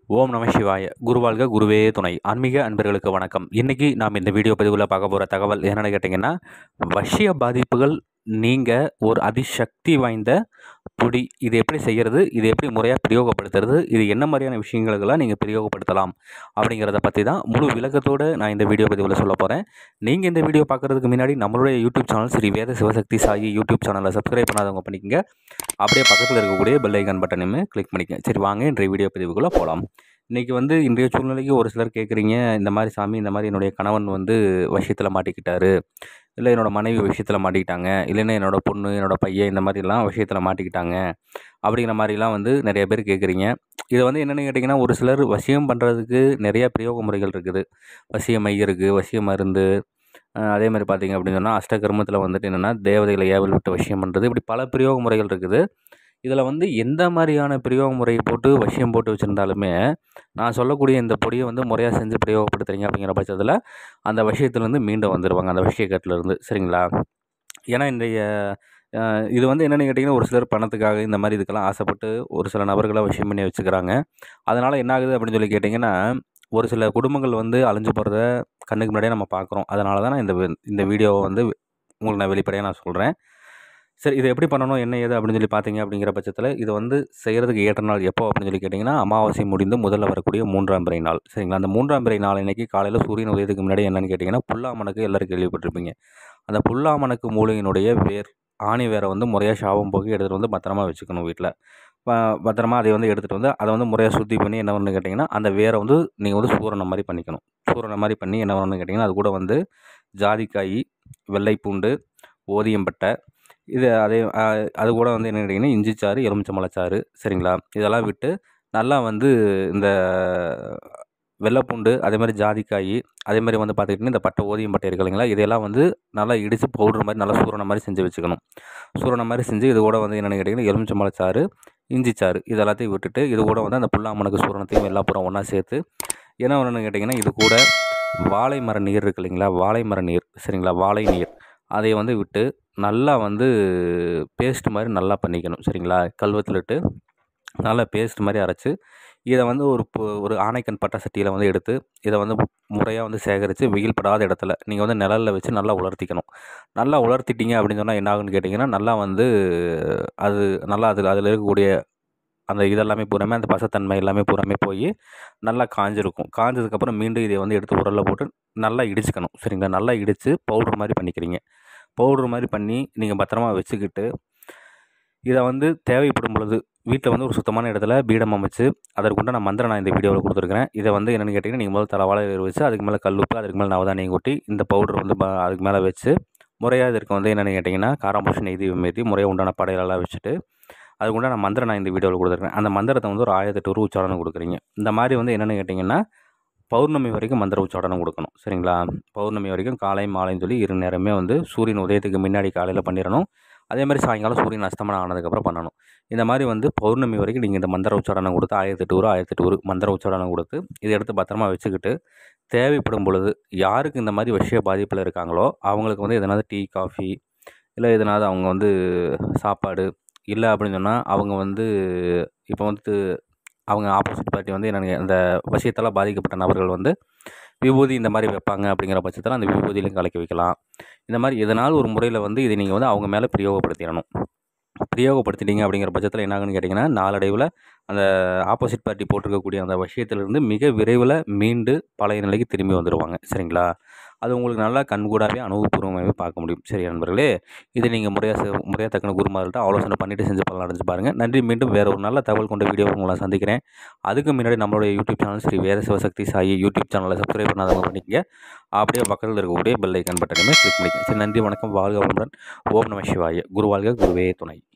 ஓம் நம சிவாய குருவாழ்க குருவே துணை ஆன்மீக அன்பர்களுக்கு வணக்கம் இன்றைக்கி நாம் இந்த வீடியோ பதிவில் பார்க்க போகிற தகவல் என்னென்னு கேட்டிங்கன்னா வசிய பாதிப்புகள் நீங்கள் ஒரு அதிசக்தி வாய்ந்த பொடி இது எப்படி செய்கிறது இது எப்படி முறையாக பிரயோகப்படுத்துறது இது என்ன மாதிரியான விஷயங்களுக்கெல்லாம் நீங்கள் பிரயோகப்படுத்தலாம் அப்படிங்கிறத பற்றி தான் முழு விளக்கத்தோடு நான் இந்த வீடியோ பதிவில் சொல்ல போகிறேன் நீங்கள் இந்த வீடியோ பார்க்குறதுக்கு முன்னாடி நம்மளுடைய YouTube channel Shri Veda Sivasakthi Sai YouTube சேனலை சப்ஸ்கிரைப் பண்ணாதவங்க பண்ணிக்கங்க அப்படியே பக்கத்தில் இருக்கக்கூடிய பெல் ஐக்கான் பட்டனையுமே கிளிக் பண்ணிக்கங்க சரி வாங்க இன்றைய வீடியோ பதிவுக்குள்ளே போகலாம் இன்றைக்கி வந்து இன்றைய சூழ்நிலைக்கு ஒரு சிலர் கேட்குறீங்க இந்த மாதிரி சாமி இந்த மாதிரி என்னுடைய கணவன் வந்து விஷயத்தில் மாட்டிக்கிட்டாரு இல்லை என்னோடய மனைவி விஷயத்தில் மாட்டிக்கிட்டாங்க இல்லைன்னா என்னோடய பொண்ணு என்னோடய பையன் இந்த மாதிரிலாம் விஷயத்தில் மாட்டிக்கிட்டாங்க அப்படிங்கிற மாதிரிலாம் வந்து நிறைய பேர் கேட்குறீங்க இதை வந்து என்னென்னு கேட்டிங்கன்னா ஒரு சிலர் வசியம் பண்ணுறதுக்கு நிறையா பிரயோக முறைகள் இருக்குது வசிய மை இருக்குது வசிய மருந்து அஹ் அதே மாதிரி பார்த்தீங்க அப்படின்னு சொன்னால் அஷ்டகர்மத்தில் வந்துட்டு என்னென்னா தேவதைகளை ஏவல் விட்டு வசியம் பண்ணுறது இப்படி பல பிரயோக முறைகள் இருக்குது இதில் வந்து எந்த மாதிரியான பிரயோக முறை போட்டு வசியம் போட்டு வச்சுருந்தாலுமே நான் சொல்லக்கூடிய இந்த பொடியை வந்து முறையாக செஞ்சு பிரயோகப்படுத்துறீங்க அப்படிங்கிற பட்சத்தில் அந்த விஷயத்துலேருந்து மீண்டும் வந்துடுவாங்க அந்த விஷயக்கட்டிலேருந்து சரிங்களா ஏன்னா இன்றைய அஹ், இது வந்து என்னென்னு கேட்டிங்கன்னா ஒரு சிலர் பணத்துக்காக இந்த மாதிரி இதுக்கெல்லாம் ஆசைப்பட்டு ஒரு சில நபர்களை விஷயம் பண்ணி வச்சுக்கிறாங்க அதனால் என்ன ஆகுது அப்படின்னு சொல்லி கேட்டிங்கன்னா ஒரு சில குடும்பங்கள் வந்து அழிஞ்சு போகிறத கண்ணுக்கு முன்னாடியே நம்ம பார்க்குறோம் அதனால தான் நான் இந்த வி- இந்த வீடியோவை வந்து உங்களுக்கு நான் வெளிப்படையாக நான் சொல்கிறேன் சரி இது எப்படி பண்ணணும் என்ன ஏது அப்படின்னு சொல்லி பார்த்தீங்க அப்படிங்கிற பட்சத்தில் இது வந்து செய்கிறதுக்கு ஏற்ற நாள் எப்போ அப்படின்னு சொல்லி கேட்டிங்கன்னா அமாவாசை முடிந்து முதல்ல வரக்கூடிய மூன்றாம் பிறை நாள் சரிங்களா அந்த மூன்றாம் பிறை நாள் இன்னைக்கு காலையில் சூரியன் உதயத்துக்கு முன்னாடி என்னன்னு கேட்டிங்கன்னா புல்லாமனுக்கு எல்லாரும் கேள்விப்பட்டிருப்பீங்க அந்த புல்லாமனுக்கு மூலிகையினுடைய வேர் ஆணி வேரை வந்து முறையாக சாபம் போக்கி எடுத்துகிட்டு வந்து பத்திரமா வச்சுக்கணும் வீட்டில் பத்திரமா அதை வந்து எடுத்துகிட்டு வந்து அதை வந்து முறையாக சுத்தி பண்ணி என்ன பண்ணு கேட்டிங்கன்னா அந்த வேரை வந்து நீங்கள் வந்து சூரணம் மாதிரி பண்ணிக்கணும் சூரணம் மாதிரி பண்ணி என்ன பண்ணணும்னு கேட்டிங்கன்னா அது கூட வந்து ஜாதிக்காய் வெள்ளைப்பூண்டு ஓதியம்பட்டை இது அதே அஹ், அது கூட வந்து என்ன கேட்டிங்கன்னா இஞ்சி சாறு எலுமிச்சம்பழச்சாறு சரிங்களா இதெல்லாம் விட்டு நல்லா வந்து இந்த வெள்ளைப்பூண்டு அதே மாதிரி ஜாதிக்காய் அதே மாதிரி வந்து பார்த்துக்கிட்டிங்கன்னா இந்த பட்டை ஓதியம் பட்டை இருக்கு இல்லைங்களா இதெல்லாம் வந்து நல்லா இடித்து பவுடர் மாதிரி நல்லா சூரணம் மாதிரி செஞ்சு வச்சுக்கணும் சூரணம் மாதிரி செஞ்சு இது கூட வந்து என்னென்னு கேட்டிங்கன்னா எலுமிச்சம்பழச்சாறு இஞ்சி சாறு இது எல்லாத்தையும் விட்டுட்டு இது கூட வந்து அந்த புல்லாமனுக்கு சூரணத்தையும் எல்லா பூரா ஒன்றா சேர்த்து என்ன பண்ணணும்னு கேட்டிங்கன்னா இது கூட வாழை மர நீர் இருக்கு இல்லைங்களா வாழை மர நீர் சரிங்களா வாழை நீர் அதை வந்து விட்டு நல்லா வந்து பேஸ்ட் மாதிரி நல்லா பண்ணிக்கணும் சரிங்களா கல்வத்தில் இட்டு நல்லா பேஸ்ட் மாதிரி அரைச்சி இதை வந்து ஒரு பொ- ஒரு ஆனைக்கன் பட்டை சட்டியில் வந்து எடுத்து இதை வந்து முறையாக வந்து சேகரித்து வெயில் படாத இடத்துல நீங்கள் வந்து நிழல்ல வச்சு நல்லா உலர்த்திக்கணும் நல்லா உலர்த்திட்டீங்க அப்படின்னு சொன்னால் என்ன ஆகுன்னு கேட்டிங்கன்னா நல்லா வந்து அது நல்லா அதில் அதில் இருக்கக்கூடிய அந்த இதெல்லாமே பூராமே அந்த பசத்தன்மை எல்லாமே பூராமே போய் நல்லா காஞ்சிருக்கும் காஞ்சதுக்கப்புறம் மீண்டும் இதை வந்து எடுத்து உரலில் போட்டு நல்லா இடிச்சுக்கணும் சரிங்களா நல்லா இடித்து பவுடர் மாதிரி பண்ணிக்கிறீங்க பவுடர் மாதிரி பண்ணி நீங்கள் பத்திரமா வச்சுக்கிட்டு இதை வந்து தேவைப்படும் பொழுது வீட்டில் வந்து ஒரு சுத்தமான இடத்துல பீடம் அமைச்சு அதற்குண்டான மந்திரம் நான் இந்த வீடியோவில் கொடுத்துருக்கிறேன் இதை வந்து என்னென்னு கேட்டிங்கன்னா நீங்கள் முதல்ல தலவாழை வேர் வச்சு அதுக்கு மேலே கல்லுப்பு அதுக்கு மேலே நவதானியம் கொட்டி இந்த பவுடர் வந்து ப- அதுக்கு மேலே வச்சு முறையாக இதற்கு வந்து என்னென்னு கேட்டிங்கன்னா காராம்பூஷன் நெய் தீபம் ஏற்றி முறையாக உண்டான படையலெல்லாம் வச்சுட்டு அதுக்கு உண்டான மந்திரம் நான் இந்த வீடியோவில் கொடுத்துருக்கேன் அந்த மந்திரத்தை வந்து ஒரு ஆயிரத்தெட்டு ரூபா உச்சாரணம் கொடுக்குறீங்க இந்த மாதிரி வந்து என்னென்னு கேட்டிங்கன்னா பௌர்ணமி வரைக்கும் மந்திர உச்சாரணம் கொடுக்கணும் சரிங்களா பௌர்ணமி வரைக்கும் காலை மாலைன்னு சொல்லி இரு நேரமே வந்து சூரியன் உதயத்துக்கு முன்னாடி காலையில் பண்ணிடணும் அதே மாதிரி சாயங்காலம் சூரியன் அஸ்தமனம் ஆனதுக்கப்புறம் பண்ணணும் இந்த மாதிரி வந்து பௌர்ணமி வரைக்கும் நீங்கள் இந்த மந்திர உச்சாரணம் கொடுத்து ஆயிரத்தெட்டு ஊர் ஆயிரத்தெட்டு ஊர் மந்திர உச்சாரணம் கொடுத்து இதை எடுத்து பத்திரமா வச்சுக்கிட்டு தேவைப்படும் பொழுது யாருக்கு இந்த மாதிரி விஷய பாதிப்பில் இருக்காங்களோ அவங்களுக்கு வந்து எதனாவது டீ காஃபி இல்லை எதனாவது அவங்க வந்து சாப்பாடு இல்லை அப்படின்னு சொன்னால் அவங்க வந்து இப்போ வந்து அவங்க ஆப்போசிட் பார்ட்டி வந்து என்னென்ன இந்த விஷயத்தால் பாதிக்கப்பட்ட நபர்கள் வந்து விபூதி இந்த மாதிரி வைப்பாங்க அப்படிங்கிற பட்சத்தில் அந்த விபூதியிலையும் கலக்கி வைக்கலாம் இந்த மாதிரி எதனாலும் ஒரு முறையில் வந்து இதை நீங்கள் வந்து அவங்க மேலே பிரயோகப்படுத்திடணும் பிரயோகப்படுத்திட்டீங்க அப்படிங்கிற பட்சத்தில் என்ன ஆகுன்னு கேட்டிங்கன்னா நாளடைவில் அந்த ஆப்போசிட் பார்ட்டி போட்டிருக்கக்கூடிய அந்த விஷயத்திலிருந்து மிக விரைவில் மீண்டு பழைய நிலைக்கு திரும்பி வந்துடுவாங்க சரிங்களா அது உங்களுக்கு நல்லா கண்கூடாவே அனுபவபூர்வமாகவே பார்க்க முடியும் சரி நண்பர்களே இதை நீங்கள் முறையாக செ- முறையாக தக்கன குருமார்கள்ட்ட ஆலோசனை பண்ணிவிட்டு செஞ்சு பலன் அடைஞ்சு பாருங்கள் நன்றி மீண்டும் வேறு ஒரு நல்ல தகவல் கொண்ட வீடியோ உங்களை சந்திக்கிறேன் அதுக்கு முன்னாடி நம்மளுடைய YouTube channel Shri Veda Sivasakthi Sai YouTube சேனலை சப்ஸ்கிரைப் பண்ணாதவங்க பண்ணிக்கங்க அப்படியே பக்கத்தில் இருக்கக்கூடிய பெல் ஐக்கன் பட்டனையுமே கிளிக் பண்ணிக்கங்க சரி நன்றி வணக்கம் வாழ்க வளமுடன் ஓம் நம சிவாய குரு வாழ்க குருவே துணை